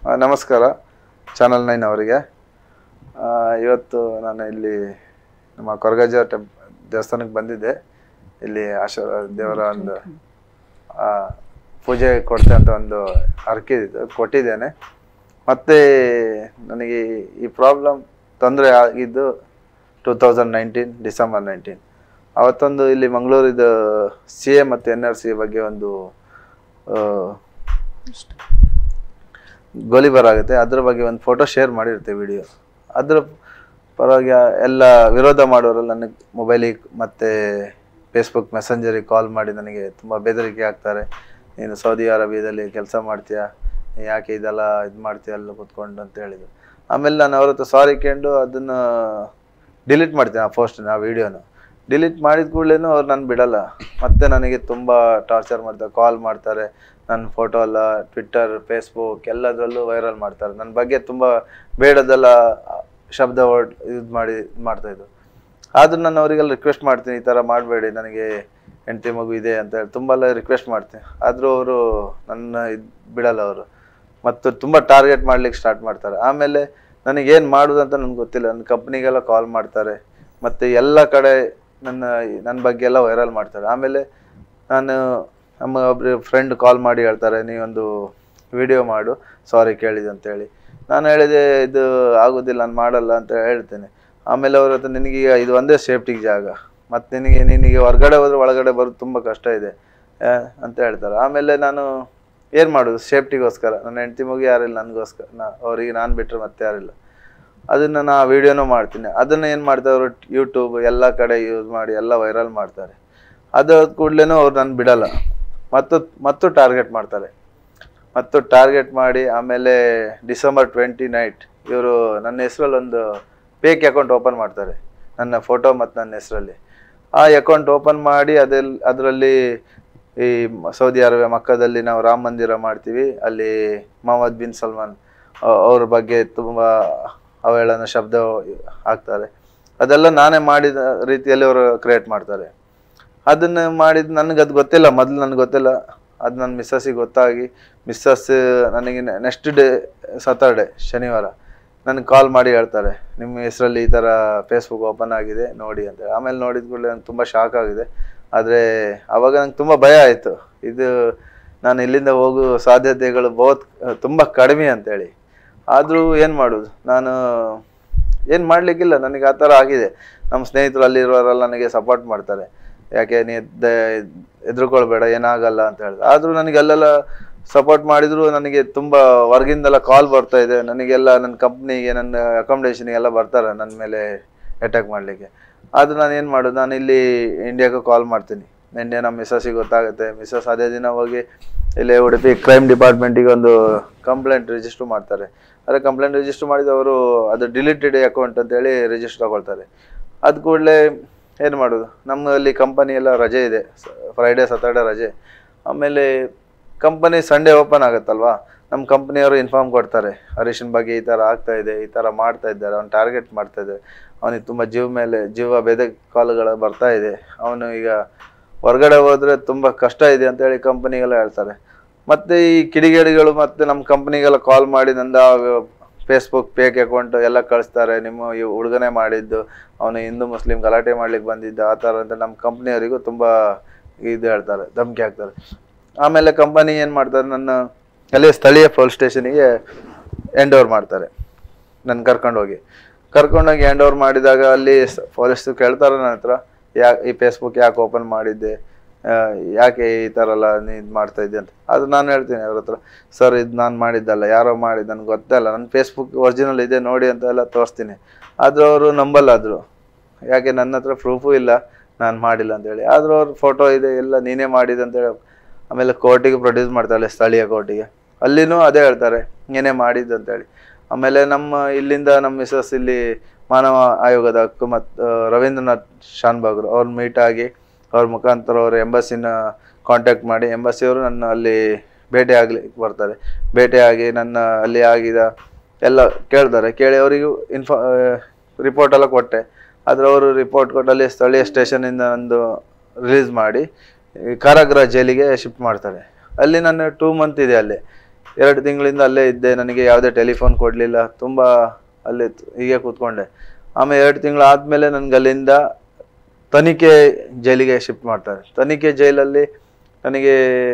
ಆ, ನಮಸ್ಕಾರ channel nine ಅವರಿಗೆ ಆ, ಇವತ್ತು ನಾನು ಇಲ್ಲಿ ನಮ್ಮ ಕೊರಗಜ್ಜ ಟೆಂಪ್ ದೇವಸ್ಥಾನಕ್ಕೆ ಬಂದಿದ್ದೆ ಇಲ್ಲಿ ಆಶ ದೇವರ ಒಂದು ಆ, ಪೂಜೆ ಕೊಡ್ತೆ ಅಂತ ಒಂದು ಹರಕೆ ಇದ್ದು ಕೊಟ್ಟಿದ್ದೇನೆ ಮತ್ತೆ ನನಗೆ ಈ ಪ್ರಾಬ್ಲಮ್ ತೊಂದರೆ ಆಗಿದ್ದು two thousand nineteen December nineteen ಅವತ್ತೊಂದು ಇಲ್ಲಿ ಮಂಗಳೂರಿದು ಸಿ ಎ ಮತ್ತು ಎನ್ ಆರ್ ಸಿ ಬಗ್ಗೆ ಒಂದು ಆ, ಗೋಲಿಬಾರ್ ಆಗುತ್ತೆ ಅದ್ರ ಬಗ್ಗೆ ಒಂದು ಫೋಟೋ ಶೇರ್ ಮಾಡಿರ್ತೀವಿ ವಿಡಿಯೋ ಅದ್ರ ಪರವಾಗಿ ಎಲ್ಲ ವಿರೋಧ ಮಾಡೋರೆಲ್ಲ ನನಗೆ ಮೊಬೈಲಿಗೆ ಮತ್ತು ಫೇಸ್ಬುಕ್ ಮೆಸೆಂಜರಿಗೆ ಕಾಲ್ ಮಾಡಿ ನನಗೆ ತುಂಬ ಬೆದರಿಕೆ ಆಗ್ತಾರೆ ನೀನು ಸೌದಿ ಅರೇಬಿಯಾದಲ್ಲಿ ಕೆಲಸ ಮಾಡ್ತೀಯಾ ನೀ ಯಾಕೆ ಇದೆಲ್ಲ ಇದು ಮಾಡ್ತೀಯ ಎಲ್ಲ ಕೂತ್ಕೊಂಡು ಅಂತ ಹೇಳಿದ್ರು ಆಮೇಲೆ ನಾನು ಅವ್ರ ಹತ್ರ ಸಾರಿ ಕೇಂಡು ಅದನ್ನು ಡಿಲೀಟ್ ಮಾಡ್ತೀನಿ ಆ ಪೋಸ್ಟ್ನ ಆ ವಿಡಿಯೋನ ಡಿಲೀಟ್ ಮಾಡಿದ ಕೂಡಲೇ ಅವ್ರು ನಾನು ಬಿಡಲ್ಲ ಮತ್ತೆ ನನಗೆ ತುಂಬ ಟಾರ್ಚರ್ ಮಾಡ್ತಾರೆ ಕಾಲ್ ಮಾಡ್ತಾರೆ ನನ್ನ ಫೋಟೋ ಎಲ್ಲ ಟ್ವಿಟ್ಟರ್ ಫೇಸ್ಬುಕ್ ಎಲ್ಲದರಲ್ಲೂ ವೈರಲ್ ಮಾಡ್ತಾರೆ ನನ್ನ ಬಗ್ಗೆ ತುಂಬ ಬೇಡದೆಲ್ಲ ಶಬ್ದ ವರ್ಡ್ ಇದು ಮಾಡಿ ಇದ್ ಮಾಡ್ತಾ ಇದ್ರು ಆದ್ರೂ ನಾನು ಅವರಿಗೆಲ್ಲ ರಿಕ್ವೆಸ್ಟ್ ಮಾಡ್ತೀನಿ ಈ ಥರ ಮಾಡಬೇಡಿ ನನಗೆ ಹೆಂಡತಿ ಮಗು ಇದೆ ಅಂತ ಹೇಳಿ ತುಂಬ ಎಲ್ಲ ರಿಕ್ವೆಸ್ಟ್ ಮಾಡ್ತೀನಿ ಆದರೂ ಅವರು ನನ್ನ ಇದು ಬಿಡಲ್ಲ ಅವರು ಮತ್ತು ತುಂಬ ಟಾರ್ಗೆಟ್ ಮಾಡ್ಲಿಕ್ಕೆ ಸ್ಟಾರ್ಟ್ ಮಾಡ್ತಾರೆ ಆಮೇಲೆ ನನಗೆ ಏನು ಮಾಡೋದಂತ ನನಗೆ ಗೊತ್ತಿಲ್ಲ ನನ್ನ ಕಂಪ್ನಿಗೆಲ್ಲ ಕಾಲ್ ಮಾಡ್ತಾರೆ ಮತ್ತು ಎಲ್ಲ ಕಡೆ ನನ್ನ ನನ್ನ ಬಗ್ಗೆ ಎಲ್ಲ ವೈರಲ್ ಮಾಡ್ತಾರೆ ಆಮೇಲೆ ನಾನು ನಮ್ಮ ಒಬ್ಬರು ಫ್ರೆಂಡ್ ಕಾಲ್ ಮಾಡಿ ಹೇಳ್ತಾರೆ ನೀವೊಂದು ವಿಡಿಯೋ ಮಾಡು ಸಾರಿ ಕೇಳಿದೆ ಅಂತೇಳಿ ನಾನು ಹೇಳಿದೆ ಇದು ಆಗೋದಿಲ್ಲ ನಾನು ಮಾಡಲ್ಲ ಅಂತ ಹೇಳ್ತೇನೆ ಆಮೇಲೆ ಅವ್ರ ಹತ್ರ ನಿನಗೀಗ ಇದು ಒಂದೇ ಸೇಫ್ಟಿಗೆ ಜಾಗ ಮತ್ತು ನಿನಗೆ ನಿನಗೆ ಹೊರಗಡೆ ಹೋದ್ರೆ ಒಳಗಡೆ ಬರೋದು ತುಂಬ ಕಷ್ಟ ಇದೆ ಆ, ಅಂತ ಹೇಳ್ತಾರೆ ಆಮೇಲೆ ನಾನು ಏನು ಮಾಡೋದು ಸೇಫ್ಟಿಗೋಸ್ಕರ ನನ್ನ ಹೆಂಡತಿ ಮಗು ಯಾರಿಲ್ಲ ನನಗೋಸ್ಕರ ನಾ ಅವರಿಗೆ ನಾನು ಬಿಟ್ಟರೆ ಮತ್ತೆ ಯಾರಿಲ್ಲ ಅದನ್ನು ನಾ ವಿಡಿಯೋನೂ ಮಾಡ್ತೀನಿ ಅದನ್ನು ಏನು ಮಾಡ್ತಾರೆ ಅವರು ಯೂಟ್ಯೂಬ್ ಎಲ್ಲ ಕಡೆ ಯೂಸ್ ಮಾಡಿ ಎಲ್ಲ ವೈರಲ್ ಮಾಡ್ತಾರೆ ಅದು ಕೂಡಲೇ ಅವ್ರು ನಾನು ಬಿಡಲ್ಲ ಮತ್ತು ಮತ್ತು ಟಾರ್ಗೆಟ್ ಮಾಡ್ತಾರೆ ಮತ್ತು ಟಾರ್ಗೆಟ್ ಮಾಡಿ ಆಮೇಲೆ ಡಿಸೆಂಬರ್ ಟ್ವೆಂಟಿ ನೈಟ್ ಇವರು ನನ್ನ ಹೆಸರಲ್ಲಿ ಒಂದು ಫೇಕ್ ಅಕೌಂಟ್ ಓಪನ್ ಮಾಡ್ತಾರೆ ನನ್ನ ಫೋಟೋ ಮತ್ತು ನನ್ನ ಹೆಸರಲ್ಲಿ ಆ ಅಕೌಂಟ್ ಓಪನ್ ಮಾಡಿ ಅದೆಲ್ ಅದರಲ್ಲಿ ಈ ಮ- ಸೌದಿ ಅರೇಬಿಯಾ ಮಕ್ಕದಲ್ಲಿ ನಾವು ರಾಮ ಮಂದಿರ ಮಾಡ್ತೀವಿ ಅಲ್ಲಿ ಮೊಹಮ್ಮದ್ ಬಿನ್ ಸಲ್ಮಾನ್ ಅ- ಅವ್ರ ಬಗ್ಗೆ ತುಂಬ ಅವಹೇಳನ ಶಬ್ದ ಹಾಕ್ತಾರೆ ಅದೆಲ್ಲ ನಾನೇ ಮಾಡಿದ ರೀತಿಯಲ್ಲಿ ಅವರು ಕ್ರಿಯೇಟ್ ಮಾಡ್ತಾರೆ ಅದನ್ನು ಮಾಡಿದ ನನಗೆ ಅದು ಗೊತ್ತಿಲ್ಲ ಮೊದಲು ನನಗೆ ಗೊತ್ತಿಲ್ಲ ಅದು ನನ್ನ ಮಿಸ್ಸಸ್ಸಿಗೆ ಗೊತ್ತಾಗಿ ಮಿಸ್ಸಸ್ ನನಗೆ ನೆಕ್ಸ್ಟ್ ಡೇ ಸತರ್ಡೆ ಶನಿವಾರ ನನಗೆ ಕಾಲ್ ಮಾಡಿ ಹೇಳ್ತಾರೆ ನಿಮ್ಮ ಹೆಸರಲ್ಲಿ ಈ ಥರ ಫೇಸ್ಬುಕ್ ಓಪನ್ ಆಗಿದೆ ನೋಡಿ ಅಂತ ಆಮೇಲೆ ನೋಡಿದ ಕೂಡಲೇ ನಂಗೆ ತುಂಬ ಶಾಕ್ ಆಗಿದೆ ಆದರೆ ಆವಾಗ ನಂಗೆ ತುಂಬ ಭಯ ಆಯಿತು ಇದು ನಾನು ಇಲ್ಲಿಂದ ಹೋಗೋ ಸಾಧ್ಯತೆಗಳು ಬಹುತ್ ತುಂಬ ಕಡಿಮೆ ಅಂತೇಳಿ ಆದರೂ ಏನು ಮಾಡೋದು ನಾನು ಏನು ಮಾಡಲಿಕ್ಕಿಲ್ಲ ನನಗೆ ಆ ಥರ ಆಗಿದೆ ನಮ್ಮ ಸ್ನೇಹಿತರು ಅಲ್ಲಿರೋರೆಲ್ಲ ನನಗೆ ಸಪೋರ್ಟ್ ಮಾಡ್ತಾರೆ ಯಾಕೆ ನೀ ಎದುರುಕೊಳ್ಬೇಡ ಏನಾಗಲ್ಲ ಅಂತ ಹೇಳಿದ್ರೆ ಆದರೂ ನನಗೆ ಅಲ್ಲೆಲ್ಲ ಸಪೋರ್ಟ್ ಮಾಡಿದ್ರು ನನಗೆ ತುಂಬ ಹೊರಗಿಂದೆಲ್ಲ ಕಾಲ್ ಬರ್ತಾ ಇದೆ ನನಗೆಲ್ಲ ನನ್ನ ಕಂಪ್ನಿಗೆ ನನ್ನ ಅಕಾಮಿಡೇಷನ್ಗೆ ಎಲ್ಲ ಬರ್ತಾರೆ ನನ್ನ ಮೇಲೆ ಅಟ್ಯಾಕ್ ಮಾಡಲಿಕ್ಕೆ ಆದರೂ ನಾನು ಏನು ಮಾಡೋದು ನಾನು ಇಲ್ಲಿ ಇಂಡಿಯಾಗೆ ಕಾಲ್ ಮಾಡ್ತೀನಿ ನಿನ್ನೆ ನಮ್ಮ ಮಿಸ್ಸಸ್ಸಿಗೆ ಗೊತ್ತಾಗುತ್ತೆ ಮಿಸ್ಸಸ್ ಅದೇ ದಿನ ಹೋಗಿ ಇಲ್ಲಿ ಉಡುಪಿ ಕ್ರೈಮ್ ಡಿಪಾರ್ಟ್ಮೆಂಟಿಗೆ ಒಂದು ಕಂಪ್ಲೇಂಟ್ ರಿಜಿಸ್ಟರ್ ಮಾಡ್ತಾರೆ ಅದೇ ಕಂಪ್ಲೇಂಟ್ ರಿಜಿಸ್ಟರ್ ಮಾಡಿದ ಅವರು ಅದು ಡಿಲೀಟೆಡ್ ಅಕೌಂಟ್ ಅಂತೇಳಿ ರಿಜಿಸ್ಟರ್ ತಗೊಳ್ತಾರೆ ಅದು ಕೂಡಲೇ ಏನು ಮಾಡೋದು ನಮ್ಮಲ್ಲಿ ಕಂಪನಿ ಎಲ್ಲ ರಜೆ ಇದೆ ಫ್ರೈಡೇ ಸಟರ್ಡೆ ರಜೆ ಆಮೇಲೆ ಕಂಪನಿ ಸಂಡೇ ಓಪನ್ ಆಗುತ್ತಲ್ವಾ ನಮ್ಮ ಕಂಪ್ನಿಯವರು ಇನ್ಫಾರ್ಮ್ ಕೊಡ್ತಾರೆ ಹರೀಶನ್ ಬಗ್ಗೆ ಈ ಥರ ಆಗ್ತಾ ಇದೆ ಈ ಥರ ಮಾಡ್ತಾ ಇದ್ದಾರೆ ಅವ್ನು ಟಾರ್ಗೆಟ್ ಮಾಡ್ತಾ ಇದ್ದಾರೆ ಅವನಿಗೆ ತುಂಬ ಜೀವ ಮೇಲೆ ಜೀವ ಬೆದೆ ಕಾಲುಗಳು ಬರ್ತಾ ಇದೆ ಅವನು ಈಗ ಹೊರಗಡೆ ಹೋದರೆ ತುಂಬ ಕಷ್ಟ ಇದೆ ಅಂತೇಳಿ ಕಂಪನಿಗೆಲ್ಲ ಹೇಳ್ತಾರೆ ಮತ್ತು ಈ ಕಿಡಿಗೇಡಿಗಳು ಮತ್ತು ನಮ್ಮ ಕಂಪ್ನಿಗೆಲ್ಲ ಕಾಲ್ ಮಾಡಿ ನಂದ ಫೇಸ್ಬುಕ್ ಫೇಕ್ ಅಕೌಂಟ್ ಎಲ್ಲ ಕಳಿಸ್ತಾರೆ ನಿಮ್ಮ ಈ ಹುಡುಗನೇ ಮಾಡಿದ್ದು ಅವನು ಹಿಂದೂ ಮುಸ್ಲಿಂ ಗಲಾಟೆ ಮಾಡ್ಲಿಕ್ಕೆ ಬಂದಿದ್ದ ಆ ಥರ ಅಂತ ನಮ್ಮ ಕಂಪ್ನಿಯವರಿಗೂ ತುಂಬ ಇದು ಹೇಳ್ತಾರೆ ಧಮಕಿ ಹಾಕ್ತಾರೆ ಆಮೇಲೆ ಕಂಪನಿ ಏನು ಮಾಡ್ತಾರೆ ನನ್ನ ಅಲ್ಲಿ ಸ್ಥಳೀಯ ಪೊಲೀಸ್ ಸ್ಟೇಷನಿಗೆ ಹ್ಯಾಂಡ್ ಓವರ್ ಮಾಡ್ತಾರೆ ನನ್ನ ಕರ್ಕೊಂಡೋಗಿ ಕರ್ಕೊಂಡೋಗಿ ಹ್ಯಾಂಡ್ ಓವರ್ ಮಾಡಿದಾಗ ಅಲ್ಲಿ ಪೊಲೀಸ್ ಕೇಳ್ತಾರೆ ನನ್ನ ಹತ್ರ ಯಾ ಈ ಫೇಸ್ಬುಕ್ ಯಾಕೆ ಓಪನ್ ಮಾಡಿದ್ದೆ ಆ, ಯಾಕೆ ಈ ಥರ ಎಲ್ಲ ನೀ ಇದು ಮಾಡ್ತಾ ಇದ್ದೆ ಅಂತ ಅದು ನಾನು ಹೇಳ್ತೀನಿ ಅವ್ರ ಹತ್ರ ಸರ್ ಇದು ನಾನು ಮಾಡಿದ್ದಲ್ಲ ಯಾರೋ ಮಾಡಿದ್ದು ನನಗೆ ಗೊತ್ತಲ್ಲ ನನ್ನ ಫೇಸ್ಬುಕ್ ಒರಿಜಿನಲ್ ಇದೆ ನೋಡಿ ಅಂತ ಎಲ್ಲ ತೋರಿಸ್ತೀನಿ ಆದರೂ ಅವರು ನಂಬಲ್ಲ ಆದರು ಯಾಕೆ ನನ್ನ ಹತ್ರ ಪ್ರೂಫು ಇಲ್ಲ ನಾನು ಮಾಡಿಲ್ಲ ಅಂತೇಳಿ ಆದರೂ ಅವ್ರ ಫೋಟೋ ಇದೆ ಎಲ್ಲ ನೀನೇ ಮಾಡಿದೆ ಅಂತೇಳಿ ಆಮೇಲೆ ಕೋರ್ಟಿಗೆ ಪ್ರೊಡ್ಯೂಸ್ ಮಾಡ್ತಾಳೆ ಸ್ಥಳೀಯ ಕೋರ್ಟಿಗೆ ಅಲ್ಲಿನೂ ಅದೇ ಹೇಳ್ತಾರೆ ನೀನೇ ಮಾಡಿದ್ದು ಅಂತೇಳಿ ಆಮೇಲೆ ನಮ್ಮ ಇಲ್ಲಿಂದ ನಮ್ಮ ಮಿಸಸ್ ಇಲ್ಲಿ ಮಾನವ ಆಯೋಗದ ಹಕ್ಕು ಮತ್ತು ರವೀಂದ್ರನಾಥ್ ಶಾನ್ಭಾಗ್ರು ಅವ್ರನ್ನ ಮೀಟ್ ಆಗಿ ಅವ್ರ ಮುಖಾಂತರ ಅವ್ರ ಎಂಬಸಿನ ಕಾಂಟ್ಯಾಕ್ಟ್ ಮಾಡಿ ಎಂಬಸಿಯವರು ನನ್ನ ಅಲ್ಲಿ ಭೇಟಿ ಆಗ್ಲಿಕ್ಕೆ ಬರ್ತಾರೆ ಭೇಟಿಯಾಗಿ ನನ್ನ ಅಲ್ಲಿ ಆಗಿದ ಎಲ್ಲ ಕೇಳ್ತಾರೆ ಕೇಳಿ ಅವರಿಗೂ ಇನ್ಫಾ ರಿಪೋರ್ಟ್ ಎಲ್ಲ ಕೊಟ್ಟೆ ಆದರೆ ಅವರು ರಿಪೋರ್ಟ್ ಕೊಟ್ಟು ಅಲ್ಲಿ ಸ್ಥಳೀಯ ಸ್ಟೇಷನಿಂದ ನಂದು ರಿಲೀಸ್ ಮಾಡಿ ಈ ಕಾರಾಗೃಹ ಜೈಲಿಗೆ ಶಿಫ್ಟ್ ಮಾಡ್ತಾರೆ ಅಲ್ಲಿ ನನ್ನ ಟೂ ಮಂತ್ ಇದೆ ಅಲ್ಲಿ ಎರಡು ತಿಂಗಳಿಂದ ಅಲ್ಲೇ ಇದ್ದೆ ನನಗೆ ಯಾವುದೇ ಟೆಲಿಫೋನ್ ಕೊಡಲಿಲ್ಲ ತುಂಬ ಅಲ್ಲೇ ತ್- ಹೀಗೆ ಕೂತ್ಕೊಂಡೆ ಆಮೇಲೆ ಎರಡು ತಿಂಗಳು ಆದಮೇಲೆ ನನಗೆ ಅಲ್ಲಿಂದ ತನಿಖೆ ಜೈಲಿಗೆ ಶಿಫ್ಟ್ ಮಾಡ್ತಾರೆ ತನಿಖೆ ಜೈಲಲ್ಲಿ ನನಗೆ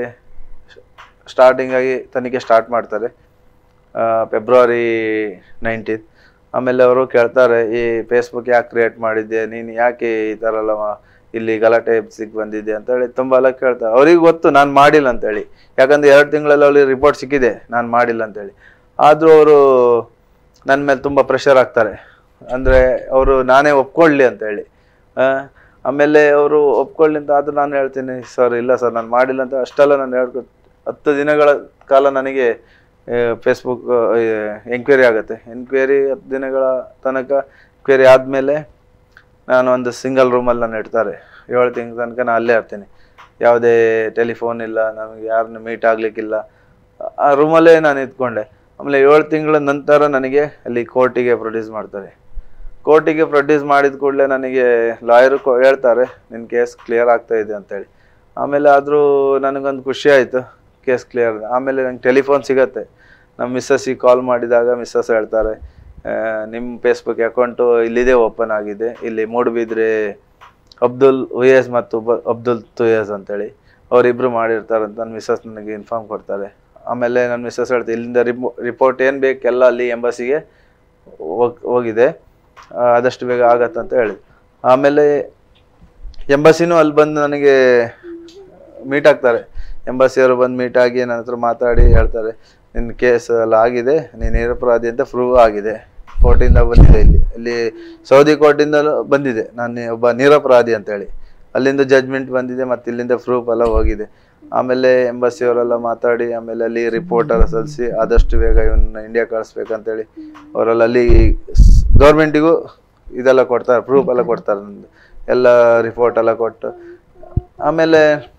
ಸ್ಟಾರ್ಟಿಂಗ್ ಆಗಿ ತನಿಖೆ ಸ್ಟಾರ್ಟ್ ಮಾಡ್ತಾರೆ ಫೆಬ್ರವರಿ ನೈನ್ಟೀನ್ ಆಮೇಲೆ ಅವರು ಕೇಳ್ತಾರೆ ಈ ಫೇಸ್ಬುಕ್ ಯಾಕೆ ಕ್ರಿಯೇಟ್ ಮಾಡಿದ್ದೆ ನೀನು ಯಾಕೆ ಈ ಥರ ಎಲ್ಲ ಮಾ- ಇಲ್ಲಿ ಗಲಾಟೆ ಎಬ್ಸಿಗೆ ಬಂದಿದ್ದೆ ಅಂತೇಳಿ ತುಂಬ ಎಲ್ಲ ಕೇಳ್ತಾರೆ ಅವ್ರಿಗೆ ಗೊತ್ತು ನಾನು ಮಾಡಿಲ್ಲ ಅಂತೇಳಿ ಯಾಕಂದ್ರೆ ಎರಡು ತಿಂಗಳಲ್ಲಿ ಅವ್ರಿಗೆ ರಿಪೋರ್ಟ್ ಸಿಕ್ಕಿದೆ ನಾನು ಮಾಡಿಲ್ಲ ಅಂತೇಳಿ ಆದರೂ ಅವರು ನನ್ನ ಮೇಲೆ ತುಂಬ ಪ್ರೆಷರ್ ಆಗ್ತಾರೆ ಅಂದರೆ ಅವರು ನಾನೇ ಒಪ್ಕೊಳ್ಳಿ ಅಂತೇಳಿ ಆ, ಆಮೇಲೆ ಅವರು ಒಪ್ಕೊಳ್ಳಿ ಅಂತ ಆದರೂ ನಾನು ಹೇಳ್ತೀನಿ ಸರ್ ಇಲ್ಲ ಸರ್ ನಾನು ಮಾಡಿಲ್ಲ ಅಂತ ಅಷ್ಟೆಲ್ಲ ನಾನು ಹೇಳ್ಕೊ ಹತ್ತು ದಿನಗಳ ಕಾಲ ನನಗೆ ಫೇಸ್ಬುಕ್ ಎಂಕ್ವೈರಿ ಆಗುತ್ತೆ ಎಂಕ್ವೈರಿ ಹತ್ತು ದಿನಗಳ ತನಕ ಎಂಕ್ವೈರಿ ಆದಮೇಲೆ ನಾನು ಒಂದು ಸಿಂಗಲ್ ರೂಮಲ್ಲಿ ನಾನು ಇಡ್ತಾರೆ ಏಳು ತಿಂಗಳ ತನಕ ನಾನು ಅಲ್ಲೇ ಇರ್ತೀನಿ ಯಾವುದೇ ಟೆಲಿಫೋನ್ ಇಲ್ಲ ನಮಗೆ ಯಾರನ್ನ ಮೀಟ್ ಆಗಲಿಕ್ಕಿಲ್ಲ ಆ ರೂಮಲ್ಲೇ ನಾನು ಇದ್ಕೊಂಡೆ ಆಮೇಲೆ ಏಳು ತಿಂಗಳ ನಂತರ ನನಗೆ ಅಲ್ಲಿ ಕೋರ್ಟಿಗೆ ಪ್ರೊಡ್ಯೂಸ್ ಮಾಡ್ತಾರೆ ಕೋರ್ಟಿಗೆ ಪ್ರೊಡ್ಯೂಸ್ ಮಾಡಿದ ಕೂಡಲೇ ನನಗೆ ಲಾಯರು ಹೇಳ್ತಾರೆ ನಿನ್ನ ಕೇಸ್ ಕ್ಲಿಯರ್ ಆಗ್ತಾ ಇದೆ ಅಂತೇಳಿ ಆಮೇಲೆ ಆದರೂ ನನಗೊಂದು ಖುಷಿ ಆಯಿತು ಕೇಸ್ ಕ್ಲಿಯರ್ ಆಮೇಲೆ ನಂಗೆ ಟೆಲಿಫೋನ್ ಸಿಗತ್ತೆ ನಮ್ಮ ಮಿಸ್ಸಸ್ಸಿಗೆ ಕಾಲ್ ಮಾಡಿದಾಗ ಮಿಸ್ಸಸ್ ಹೇಳ್ತಾರೆ ಆ, ನಿಮ್ಮ ಫೇಸ್ಬುಕ್ ಅಕೌಂಟು ಇಲ್ಲಿದೆ ಓಪನ್ ಆಗಿದೆ ಇಲ್ಲಿ ಮೂಡುಬಿದ್ರೆ ಅಬ್ದುಲ್ ಉಯೇಸ್ ಮತ್ತು ಬ- ಅಬ್ದುಲ್ ತುಯೇಸ್ ಅಂತೇಳಿ ಅವರಿಬ್ಬರು ಮಾಡಿರ್ತಾರೆ ಅಂತ ನನ್ನ ಮಿಸ್ಸಸ್ ನನಗೆ ಇನ್ಫಾರ್ಮ್ ಕೊಡ್ತಾರೆ ಆಮೇಲೆ ನನ್ನ ಮಿಸ್ಸಸ್ ಹೇಳ್ತಾರೆ ಇಲ್ಲಿಂದ ರಿಪೋ ರಿಪೋರ್ಟ್ ಏನು ಬೇಕೆಲ್ಲ ಅಲ್ಲಿ ಎಂಬಸಿಗೆ ಹೋಗ್ ಹೋಗಿದೆ ಆ, ಆದಷ್ಟು ಬೇಗ ಆಗತ್ತಂತ ಹೇಳಿ ಆಮೇಲೆ ಎಂಬಸಿನೂ ಅಲ್ಲಿ ಬಂದು ನನಗೆ ಮೀಟ್ ಆಗ್ತಾರೆ ಎಂಬಸಿಯವರು ಬಂದು ಮೀಟ್ ಆಗಿ ನನ್ನ ಹತ್ರ ಮಾತಾಡಿ ಹೇಳ್ತಾರೆ ನಿನ್ನ ಕೇಸ್ ಎಲ್ಲ ಆಗಿದೆ ನೀನು ನಿರಪರಾಧಿ ಅಂತ ಪ್ರೂವ್ ಆಗಿದೆ ಕೋರ್ಟಿಂದ ಬಂದಿದೆ ಇಲ್ಲಿ ಇಲ್ಲಿ ಸೌದಿ ಕೋರ್ಟಿಂದ ಬಂದಿದೆ ನಾನು ಒಬ್ಬ ನಿರಪರಾಧಿ ಅಂತೇಳಿ ಅಲ್ಲಿಂದ ಜಜ್ಮೆಂಟ್ ಬಂದಿದೆ ಮತ್ತು ಇಲ್ಲಿಂದ ಪ್ರೂಫ್ ಎಲ್ಲ ಹೋಗಿದೆ ಆಮೇಲೆ ಎಂಬಸಿಯವರೆಲ್ಲ ಮಾತಾಡಿ ಆಮೇಲೆ ಅಲ್ಲಿ ರಿಪೋರ್ಟ್ ಎಲ್ಲ ಸಲ್ಲಿಸಿ ಆದಷ್ಟು ಬೇಗ ಇವನ್ನ ಇಂಡಿಯಾ ಕಳಿಸ್ಬೇಕಂತೇಳಿ ಅವರೆಲ್ಲ ಅಲ್ಲಿ ಗೌರ್ಮೆಂಟಿಗೂ ಇದೆಲ್ಲ ಕೊಡ್ತಾರೆ ಪ್ರೂಫ್ ಎಲ್ಲ ಕೊಡ್ತಾರೆ ನಂದು ಎಲ್ಲ ರಿಪೋರ್ಟ್ ಎಲ್ಲ ಕೊಟ್ಟು ಆಮೇಲೆ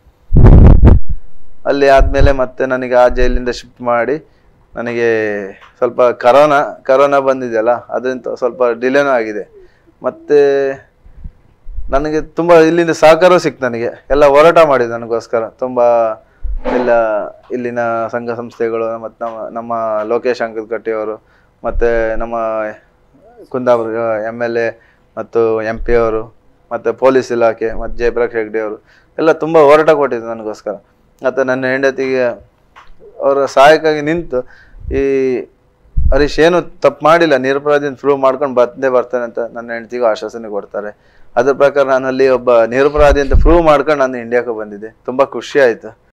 ಅಲ್ಲಿ ಆದಮೇಲೆ ಮತ್ತೆ ನನಗೆ ಆ ಜೈಲಿಂದ ಶಿಫ್ಟ್ ಮಾಡಿ ನನಗೆ ಸ್ವಲ್ಪ ಕರೋನಾ ಕರೋನಾ ಬಂದಿದೆಯಲ್ಲ ಅದರಿಂದ ಸ್ವಲ್ಪ ಡಿಲೇನೂ ಆಗಿದೆ ಮತ್ತು ನನಗೆ ತುಂಬ ಇಲ್ಲಿಂದ ಸಹಕಾರ ಸಿಕ್ತು ನನಗೆ ಎಲ್ಲ ಹೋರಾಟ ಮಾಡಿದೆ ನನಗೋಸ್ಕರ ತುಂಬ ಎಲ್ಲ ಇಲ್ಲಿನ ಸಂಘ ಸಂಸ್ಥೆಗಳು ಮತ್ತು ನಮ್ಮ ನಮ್ಮ ಲೋಕೇಶ್ ಅಂಕದ ಕಟ್ಟಿಯವರು ಮತ್ತು ನಮ್ಮ ಕುಂದಾಪುರ ಎಮ್ ಎಲ್ ಎ ಮತ್ತು ಎಂ ಪಿ ಅವರು ಮತ್ತು ಪೊಲೀಸ್ ಇಲಾಖೆ ಮತ್ತು ಜಯಪ್ರಕಾಶ್ ಹೆಗ್ಡೆ ಅವರು ಎಲ್ಲ ತುಂಬ ಹೋರಾಟ ಕೊಟ್ಟಿದ್ದು ನನಗೋಸ್ಕರ ಮತ್ತು ನನ್ನ ಹೆಂಡತಿಗೆ ಅವರ ಸಹಾಯಕ್ಕಾಗಿ ನಿಂತು ಈ ಹರೀಶ್ ಏನು ತಪ್ಪು ಮಾಡಿಲ್ಲ ನಿರಪರಾಧಿ ಪ್ರೂವ್ ಮಾಡ್ಕೊಂಡು ಬಂದೇ ಬರ್ತಾನೆ ಅಂತ ನನ್ನ ಹೆಂಡತಿಗೂ ಆಶ್ವಾಸನೆ ಕೊಡ್ತಾರೆ ಅದ್ರ ಪ್ರಕಾರ ನಾನು ಅಲ್ಲಿ ಒಬ್ಬ ನಿರಪರಾಧಿ ಅಂತ ಪ್ರೂವ್ ಮಾಡ್ಕೊಂಡು ನಾನು ಇಂಡಿಯಾಕ್ಕೆ ಬಂದಿದ್ದೆ ತುಂಬ ಖುಷಿ ಆಯಿತು